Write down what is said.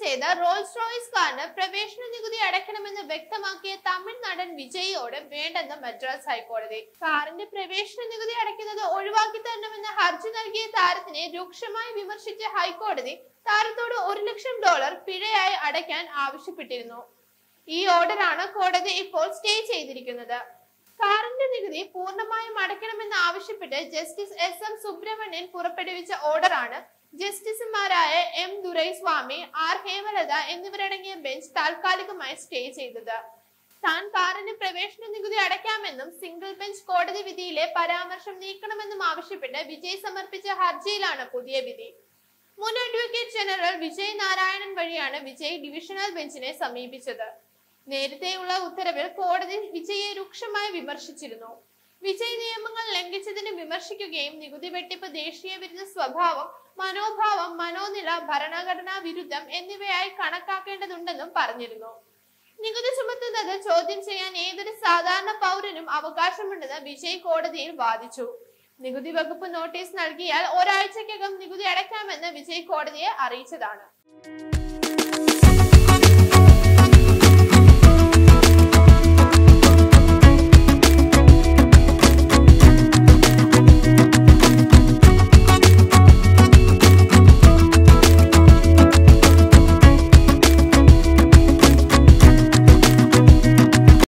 ചെയ്ത Rolls Royce കാറിന് പ്രവേശന നികുതി അടയ്ക്കണമെന്ന് വ്യക്തമാക്കിയ തമിഴ് നടൻ വിജയിയോട് വേണ്ടെന്ന് മദ്രാസ് ഹൈക്കോടതി കാറിന്റെ പ്രവേശന നികുതി അടയ്ക്കുന്നത് ഒഴിവാക്കി തരണമെന്ന് ഹർജി നൽകിയ താരത്തിനെ രൂക്ഷമായി വിമർശിച്ച ഹൈക്കോടതി താരത്തോട് ഒരു ലക്ഷം ഡോളർ പിഴയായി അടയ്ക്കാൻ ആവശ്യപ്പെട്ടിരുന്നു ഈ ഓർഡറാണ് കോടതി ഇപ്പോൾ സ്റ്റേ ചെയ്തിരിക്കുന്നത് കാറിന്റെ നികുതി പൂർണ്ണമായും അടയ്ക്കണമെന്ന് ആവശ്യപ്പെട്ട് ജസ്റ്റിസ് എസ് എം സുബ്രഹ്മണ്യൻ പുറപ്പെടുവിച്ച ഓർഡറാണ് ജസ്റ്റിസുമാരായ എം ദുരൈസ്വാമി ആർ ഹേമലത എന്നിവരടങ്ങിയ ബെഞ്ച് താൽക്കാലികമായി സ്റ്റേ ചെയ്തത് താൻ കാറിന് പ്രവേശന നികുതി അടയ്ക്കാമെന്നും സിംഗിൾ ബെഞ്ച് കോടതി വിധിയിലെ പരാമർശം നീക്കണമെന്നും ആവശ്യപ്പെട്ട് വിജയ് സമർപ്പിച്ച ഹർജിയിലാണ് പുതിയ വിധി മുൻ അഡ്വക്കേറ്റ് ജനറൽ വിജയ് നാരായണൻ വഴിയാണ് വിജയ് ഡിവിഷണൽ ബെഞ്ചിനെ സമീപിച്ചത് നേരത്തെയുള്ള ഉത്തരവിൽ കോടതി വിജയെ രൂക്ഷമായി വിമർശിച്ചിരുന്നു വിജയ് നിയമങ്ങൾ ലംഘിച്ചതിന് വിമർശിക്കുകയും നികുതി വെട്ടിപ്പ് ദേശീയ വിരുദ്ധ സ്വഭാവം മനോഭാവം മനോനില ഭരണഘടനാ വിരുദ്ധം എന്നിവയായി കണക്കാക്കേണ്ടതുണ്ടെന്നും പറഞ്ഞിരുന്നു നികുതി ചുമത്തുന്നത് ചോദ്യം ചെയ്യാൻ ഏതൊരു സാധാരണ പൗരനും അവകാശമുണ്ടെന്ന് വിജയ് കോടതിയിൽ വാദിച്ചു നികുതി വകുപ്പ് നോട്ടീസ് നൽകിയാൽ ഒരാഴ്ചക്കകം നികുതി അടയ്ക്കാമെന്ന് വിജയ് കോടതിയെ അറിയിച്ചതാണ്